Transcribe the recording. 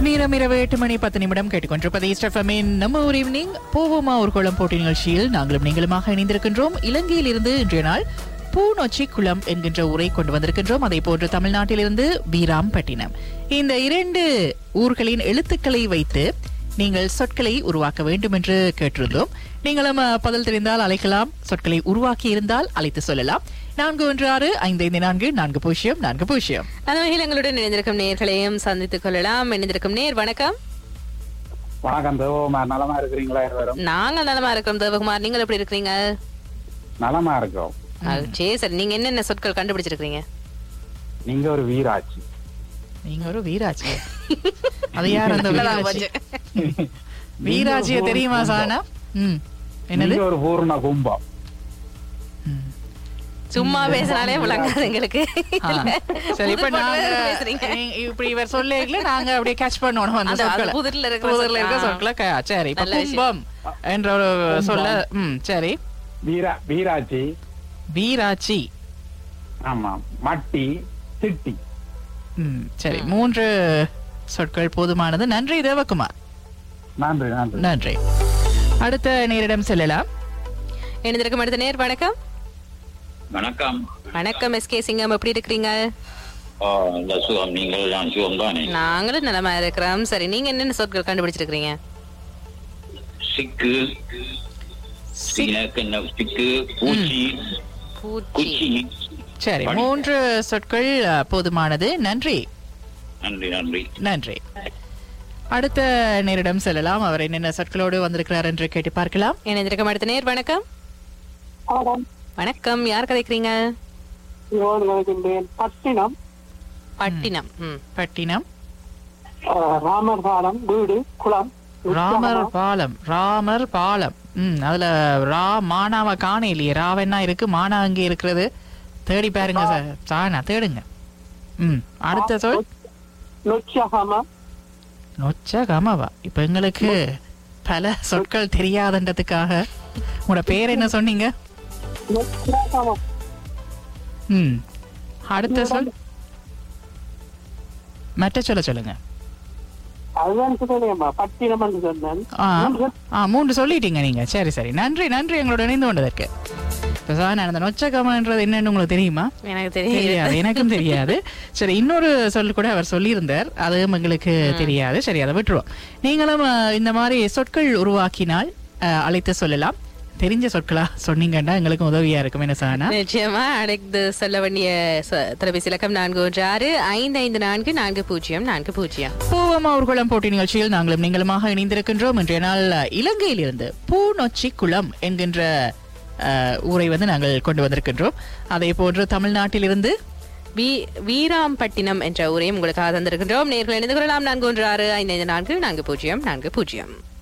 நேரம் இரவு எட்டு மணி பத்து நிமிடம் கேட்டுக்கொண்டிருப்பது ஸ்டெஃபமின் நம்ம ஒரு ஈவினிங் போவோமா ஒரு குளம் போட்டி நிகழ்ச்சியில் நாங்களும் நீங்களுமாக இணைந்திருக்கின்றோம் இலங்கையில் இருந்து இன்றைய நாள் பூநொச்சி குளம் என்கின்ற ஊரை கொண்டு வந்திருக்கின்றோம் அதே போன்று தமிழ்நாட்டிலிருந்து வீராம்பட்டினம் இந்த இரண்டு ஊர்களின் எழுத்துக்களை வைத்து நீங்கள் சொற்களை உருவாக்க வேண்டும் என்று கேட்டிருந்தோம் நீங்களும் அஹ், பதில் தெரிந்தால் அழைக்கலாம் சொற்களை உருவாக்கி இருந்தால் அழைத்து சொல்லலாம் நான்கு ஒன்று ஆறு ஐந்து ஐந்து நான்கு நான்கு பூஜ்ஜியம் நான்கு பூஜ்ஜியம் அந்த வகையில் எங்களுடன் இணைந்திருக்கும் நேர்களையும் சந்தித்துக் கொள்ளலாம் இணைந்திருக்கும் நேர் வணக்கம் வணக்கம் தேவகுமார் நலமா இருக்கிறீங்களா இருவரும் நாங்க நலமா இருக்கிறோம் தேவகுமார் நீங்கள் எப்படி இருக்கிறீங்க நலமா இருக்கோம் சரி சரி நீங்க என்னென்ன சொற்கள் கண்டுபிடிச்சிருக்கீங்க நீங்க ஒரு வீராட்சி நீங்க ஒரு வீராட்சி அது யார் அந்த நல்லதான் வீராட்சி போச்சு. வீராட்சிய நீங்க ஒரு தெரியுமா கும்பம். சானா ம் என்னது நீங்க ஒரு பூர்ண கும்பம் ம். சும்மா பேசினாலே விளங்காது எங்களுக்கு ஆ. சரி இப்ப புது நாங்க பாட்டு பேசுறீங்க. நீங்க இப்படி இவர் சொல்லல நாங்க அப்படியே கேட்ச் பண்ணணும் அந்த அந்த- அது சொற்களை புதிர்ல இருக்கிற புதிர்ல இருக்க சொற்கள். சொற்களை க- சரி இப்ப நல்ல விஷயம். கும்பம் என்ற ஒரு சொல்ல ம் சரி வீரா வீராட்சி வீராட்சி ஆமா மட்டி சிட்டி ம் சரி மூன்று சொற்கள் போதுமானது நன்றி தேவகுமார் நன்றி நன்றி நன்றி அடுத்த நேரிடம் செல்லலாம் இணைந்திருக்கும் அடுத்த நேர் வணக்கம் வணக்கம் வணக்கம் எஸ் கே சிங்கம் எப்படி இருக்கிறீங்க ஆ, இந்த சுகம் நீங்கள் நான் சுகம் தானே நாங்களும் நலமா இருக்கிறோம் சரி நீங்க என்னென்ன சொற்கள் கண்டுபிடிச்சிருக்கீங்க சிக்கு எனக்கு என்ன சிக்கு பூச்சி பூச்சி குச்சி சரி மூன்று சொற்கள் அ, போதுமானது நன்றி நன்றி நன்றி நன்றி அடுத்த நேரிடம் செல்லலாம் அவர் என்னென்ன சொற்களோடு வந்திருக்கிறார் என்று கேட்டு பார்க்கலாம் இணைந்திருக்கும் அடுத்த நேர் வணக்கம் வணக்கம் யார் கதைக்கிறீங்க பட்டினம் பட்டினம் ம் பட்டினம் அஹ், ராமர் பாலம் வீடு குளம் ராமர் பாலம் ராமர் பாலம் ம் அதுல ரா மானாவ காண இல்லையே ராவென்னா இருக்கு மானா அங்கே இருக்கிறது தேடி பாருங்க சார் சானா தேடுங்க ம் அடுத்த சொல் நொச்சகம நொச்ச கமவா இப்ப எங்களுக்கு பல சொற்கள் தெரியாதுன்றதுக்காக உங்களோட பேர் என்ன சொன்னீங்க நொச்சகம ம் அடுத்த சொல் மற்ற சொல்ல சொல்லுங்க அதுதான் சொன்னேன்மா பட்டினம் என்று சொன்னேன் ஆ ஆ மூன்று சொல்லிட்டீங்க நீங்க சரி சரி நன்றி நன்றி எங்களோட இணைந்து கொண்டதற்கு இப்ப சார் அந்த நொச்சகமன்றது என்னன்னு உங்களுக்கு தெரியுமா எனக்கு தெரியும் தெரியாது எனக்கும் தெரியாது சரி இன்னொரு சொல் கூட அவர் சொல்லியிருந்தார் அதுவும் எங்களுக்கு தெரியாது சரி அதை விட்டுருவோம் நீங்களும் அஹ், இந்த மாதிரி சொற்கள் உருவாக்கினால் அஹ், அழைத்து சொல்லலாம் தெரிஞ்ச சொற்களா சொன்னீங்கன்னா எங்களுக்கும் உதவியா இருக்கும் என்ன சானா நிச்சயமா அழைத்து சொல்ல வேண்டிய ச- தொலைபேசி இலக்கம் நான்கு ஒன்று ஆறு ஐந்து ஐந்து நான்கு நான்கு பூஜ்ஜியம் நான்கு பூஜ்ஜியம் பூவம் ஊர்குளம் போட்டி நிகழ்ச்சியில் நாங்களும் நீங்களுமாக இணைந்திருக்கின்றோம் இன்றைய நாள் இலங்கையில் இருந்து பூநொச்சி குளம் என்கின்ற அஹ், ஊரை வந்து நாங்கள் கொண்டு வந்திருக்கின்றோம் அதே போன்று தமிழ்நாட்டிலிருந்து வீ வீராம்பட்டினம் என்ற ஊரையும் உங்களுக்காக தந்திருக்கின்றோம் நேர்கள் இணைந்து கொள்ளலாம் நான்கு ஒன்று ஆறு ஐந்து ஐந்து நான்கு நான்கு பூஜ்ஜியம் நான்கு பூஜ்ஜியம்